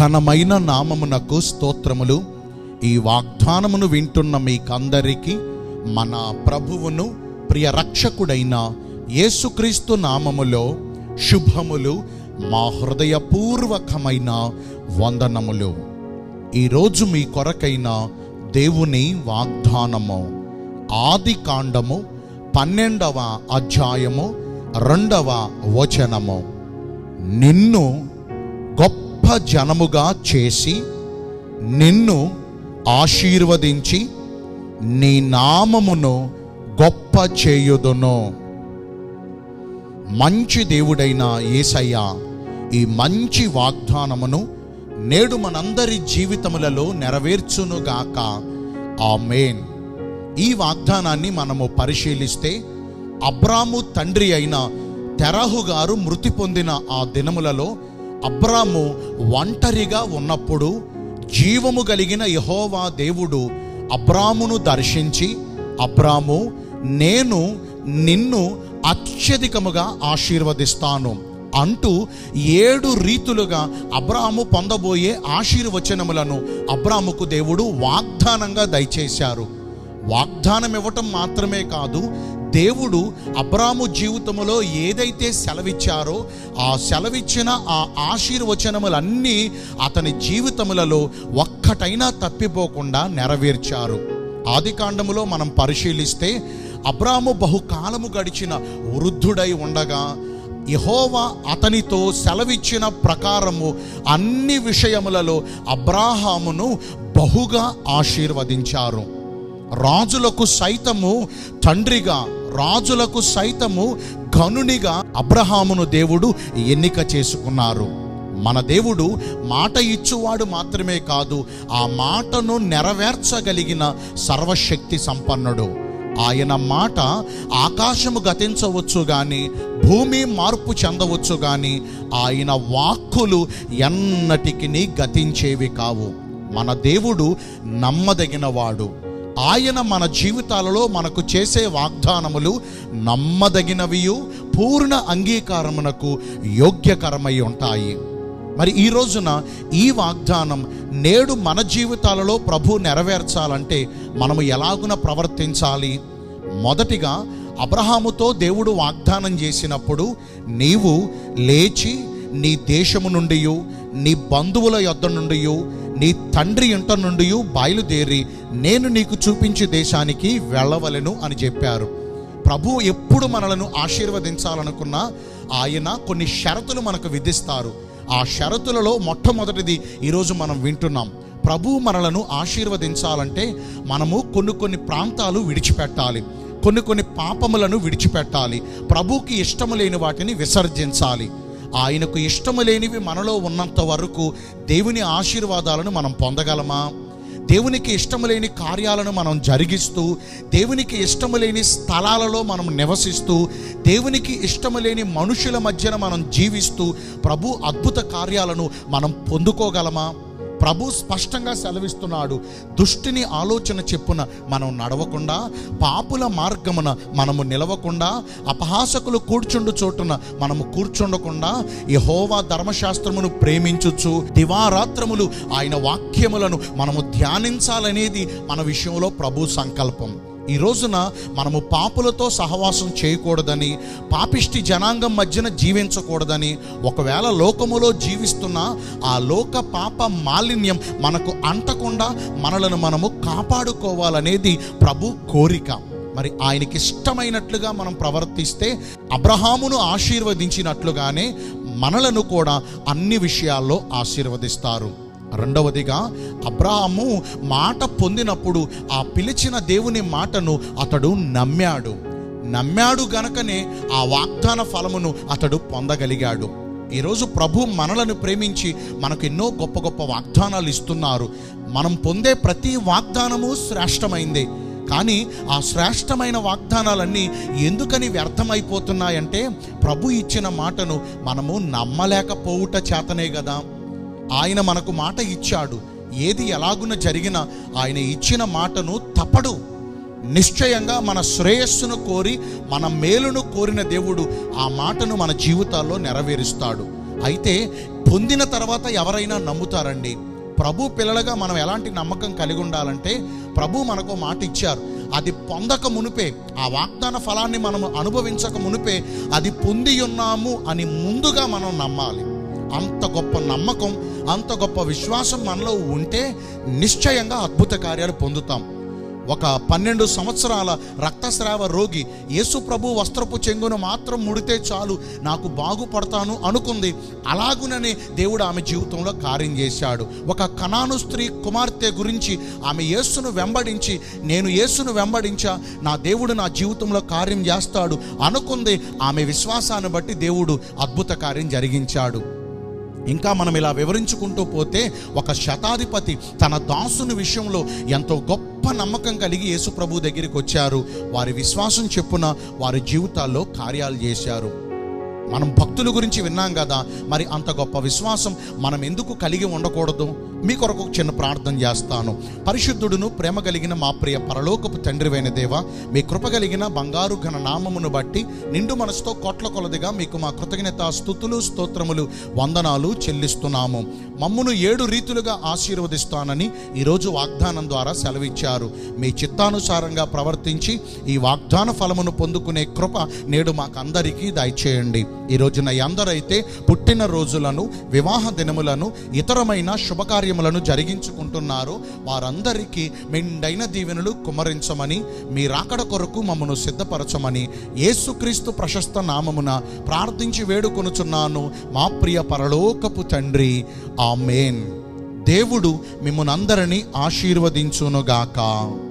ఘనమైన నామమునకు స్తోత్రములు ఈ వాగ్దానమును వింటున్న మీకందరికీ మన ప్రభువును ప్రియ రక్షకుడైన యేసుక్రీస్తు నామములో శుభములు మా హృదయపూర్వకమైన వందనములు ఈరోజు మీ కొరకైన దేవుని వాగ్దానము ఆది కాండము పన్నెండవ అధ్యాయము రెండవ వచనము నిన్ను గొప్ప జనముగా చేసి నిన్ను ఆశీర్వదించి నీ నామమును గొప్ప చేయుదును మంచి దేవుడైన యేసయ్య ఈ మంచి వాగ్దానమును నేడు మనందరి జీవితములలో నెరవేర్చునుగాక ఆమేన్ ఈ వాగ్దానాన్ని మనము పరిశీలిస్తే అబ్రాము తండ్రి అయిన తెరహు గారు మృతి పొందిన ఆ దినములలో అబ్రాము ఒంటరిగా ఉన్నప్పుడు జీవము కలిగిన యహోవా దేవుడు అబ్రామును దర్శించి అబ్రాము నేను నిన్ను అత్యధికముగా ఆశీర్వదిస్తాను అంటూ ఏడు రీతులుగా అబ్రాము పొందబోయే ఆశీర్వచనములను అబ్రాముకు దేవుడు వాగ్దానంగా దయచేశారు వాగ్దానం ఇవ్వటం మాత్రమే కాదు దేవుడు అబ్రాము జీవితంలో ఏదైతే సెలవిచ్చారో ఆ సెలవిచ్చిన ఆ ఆశీర్వచనములన్నీ అతని జీవితములలో ఒక్కటైనా తప్పిపోకుండా నెరవేర్చారు ఆది కాండములో మనం పరిశీలిస్తే అబ్రాము బహుకాలము గడిచిన వృద్ధుడై ఉండగా యహోవా అతనితో సెలవిచ్చిన ప్రకారము అన్ని విషయములలో అబ్రాహామును బహుగా ఆశీర్వదించారు రాజులకు సైతము తండ్రిగా రాజులకు సైతము గనునిగా అబ్రహామును దేవుడు ఎన్నిక చేసుకున్నారు మన దేవుడు మాట ఇచ్చువాడు మాత్రమే కాదు ఆ మాటను నెరవేర్చగలిగిన సర్వశక్తి సంపన్నుడు ఆయన మాట ఆకాశము గతించవచ్చు గాని భూమి మార్పు చెందవచ్చు గాని ఆయన వాక్కులు ఎన్నటికి గతించేవి కావు మన దేవుడు నమ్మదగినవాడు ఆయన మన జీవితాలలో మనకు చేసే వాగ్దానములు నమ్మదగినవియు పూర్ణ అంగీకారమునకు యోగ్యకరమై ఉంటాయి మరి ఈ రోజున ఈ వాగ్దానం నేడు మన జీవితాలలో ప్రభు నెరవేర్చాలంటే మనము ఎలాగున ప్రవర్తించాలి మొదటిగా అబ్రహాముతో దేవుడు వాగ్దానం చేసినప్పుడు నీవు లేచి నీ దేశము నుండి నీ బంధువుల యొద్ద నుండి నీ తండ్రి ఇంట నుండి బయలుదేరి నేను నీకు చూపించే దేశానికి వెళ్ళవలెను అని చెప్పారు ప్రభు ఎప్పుడు మనలను ఆశీర్వదించాలనుకున్నా ఆయన కొన్ని షరతులు మనకు విధిస్తారు ఆ షరతులలో మొట్టమొదటిది ఈరోజు మనం వింటున్నాం ప్రభు మనలను ఆశీర్వదించాలంటే మనము కొన్ని కొన్ని ప్రాంతాలు విడిచిపెట్టాలి కొన్ని కొన్ని పాపములను విడిచిపెట్టాలి ప్రభుకి ఇష్టము లేని వాటిని విసర్జించాలి ఆయనకు ఇష్టము లేనివి మనలో ఉన్నంత వరకు దేవుని ఆశీర్వాదాలను మనం పొందగలమా దేవునికి ఇష్టము లేని కార్యాలను మనం జరిగిస్తూ దేవునికి ఇష్టము లేని స్థలాలలో మనం నివసిస్తూ దేవునికి ఇష్టము లేని మనుషుల మధ్యన మనం జీవిస్తూ ప్రభు అద్భుత కార్యాలను మనం పొందుకోగలమా ప్రభు స్పష్టంగా సెలవిస్తున్నాడు దుష్టిని ఆలోచన చెప్పున మనం నడవకుండా పాపుల మార్గమున మనము నిలవకుండా అపహాసకులు కూర్చుండు చోటున మనము కూర్చుండకుండా యహోవా ధర్మశాస్త్రమును ప్రేమించుచు దివారాత్రములు ఆయన వాక్యములను మనము ధ్యానించాలనేది మన విషయంలో ప్రభు సంకల్పం ఈ రోజున మనము పాపులతో సహవాసం చేయకూడదని పాపిష్టి జనాంగం మధ్యన జీవించకూడదని ఒకవేళ లోకములో జీవిస్తున్న ఆ లోక పాప మాలిన్యం మనకు అంటకుండా మనలను మనము కాపాడుకోవాలనేది ప్రభు కోరిక మరి ఆయనకి ఇష్టమైనట్లుగా మనం ప్రవర్తిస్తే అబ్రహామును ఆశీర్వదించినట్లుగానే మనలను కూడా అన్ని విషయాల్లో ఆశీర్వదిస్తారు రెండవదిగా అబ్రాహాము మాట పొందినప్పుడు ఆ పిలిచిన దేవుని మాటను అతడు నమ్మాడు నమ్మాడు గనకనే ఆ వాగ్దాన ఫలమును అతడు పొందగలిగాడు ఈరోజు ప్రభు మనలను ప్రేమించి మనకు ఎన్నో గొప్ప గొప్ప వాగ్దానాలు ఇస్తున్నారు మనం పొందే ప్రతి వాగ్దానము శ్రేష్టమైందే కానీ ఆ శ్రేష్టమైన వాగ్దానాలన్నీ ఎందుకని వ్యర్థమైపోతున్నాయంటే ప్రభు ఇచ్చిన మాటను మనము నమ్మలేకపోవుట చేతనే కదా ఆయన మనకు మాట ఇచ్చాడు ఏది ఎలాగున జరిగినా ఆయన ఇచ్చిన మాటను తప్పడు నిశ్చయంగా మన శ్రేయస్సును కోరి మన మేలును కోరిన దేవుడు ఆ మాటను మన జీవితాల్లో నెరవేరుస్తాడు అయితే పొందిన తర్వాత ఎవరైనా నమ్ముతారండి ప్రభు పిల్లలుగా మనం ఎలాంటి నమ్మకం కలిగి ఉండాలంటే ప్రభు మనకు మాట ఇచ్చారు అది పొందక మునిపే ఆ వాగ్దాన ఫలాన్ని మనం అనుభవించక మునిపే అది పొంది ఉన్నాము అని ముందుగా మనం నమ్మాలి అంత గొప్ప నమ్మకం అంత గొప్ప విశ్వాసం మనలో ఉంటే నిశ్చయంగా అద్భుత కార్యాలు పొందుతాం ఒక పన్నెండు సంవత్సరాల రక్తస్రావ రోగి యేసు ప్రభు వస్త్రపు చెంగును మాత్రం ముడితే చాలు నాకు బాగుపడతాను అనుకుంది అలాగుననే దేవుడు ఆమె జీవితంలో కార్యం చేశాడు ఒక కనాను స్త్రీ కుమార్తె గురించి ఆమె యేసును వెంబడించి నేను యేసును వెంబడించా నా దేవుడు నా జీవితంలో కార్యం చేస్తాడు అనుకుంది ఆమె విశ్వాసాన్ని బట్టి దేవుడు అద్భుత కార్యం జరిగించాడు ఇంకా మనం ఇలా వివరించుకుంటూ పోతే ఒక శతాధిపతి తన దాసుని విషయంలో ఎంతో గొప్ప నమ్మకం కలిగి యేసు ప్రభు దగ్గరికి వచ్చారు వారి విశ్వాసం చెప్పున వారి జీవితాల్లో కార్యాలు చేశారు మనం భక్తుల గురించి విన్నాం కదా మరి అంత గొప్ప విశ్వాసం మనం ఎందుకు కలిగి ఉండకూడదు మీ కొరకు ఒక చిన్న ప్రార్థన చేస్తాను పరిశుద్ధుడును ప్రేమ కలిగిన మా ప్రియ పరలోకపు తండ్రివైన దేవ మీ కృప కలిగిన బంగారు ఘన నామమును బట్టి నిండు మనసుతో కోట్ల కొలదిగా మీకు మా కృతజ్ఞత స్థుతులు స్తోత్రములు వందనాలు చెల్లిస్తున్నాము మమ్మును ఏడు రీతులుగా ఆశీర్వదిస్తానని ఈరోజు వాగ్దానం ద్వారా సెలవిచ్చారు మీ చిత్తానుసారంగా ప్రవర్తించి ఈ వాగ్దాన ఫలమును పొందుకునే కృప నేడు మాకందరికీ దయచేయండి ఈ రోజున ఎందరైతే పుట్టిన రోజులను వివాహ దినములను ఇతరమైన శుభకార్యములను జరిగించుకుంటున్నారో వారందరికీ మెండైన దీవెనలు కుమరించమని మీ రాకడ కొరకు మమ్మను సిద్ధపరచమని యేసుక్రీస్తు ప్రశస్త నామమున ప్రార్థించి వేడుకొనుచున్నాను మా ప్రియ పరలోకపు తండ్రి ఆమెన్ దేవుడు మిమ్మల్ని అందరినీ ఆశీర్వదించునుగాక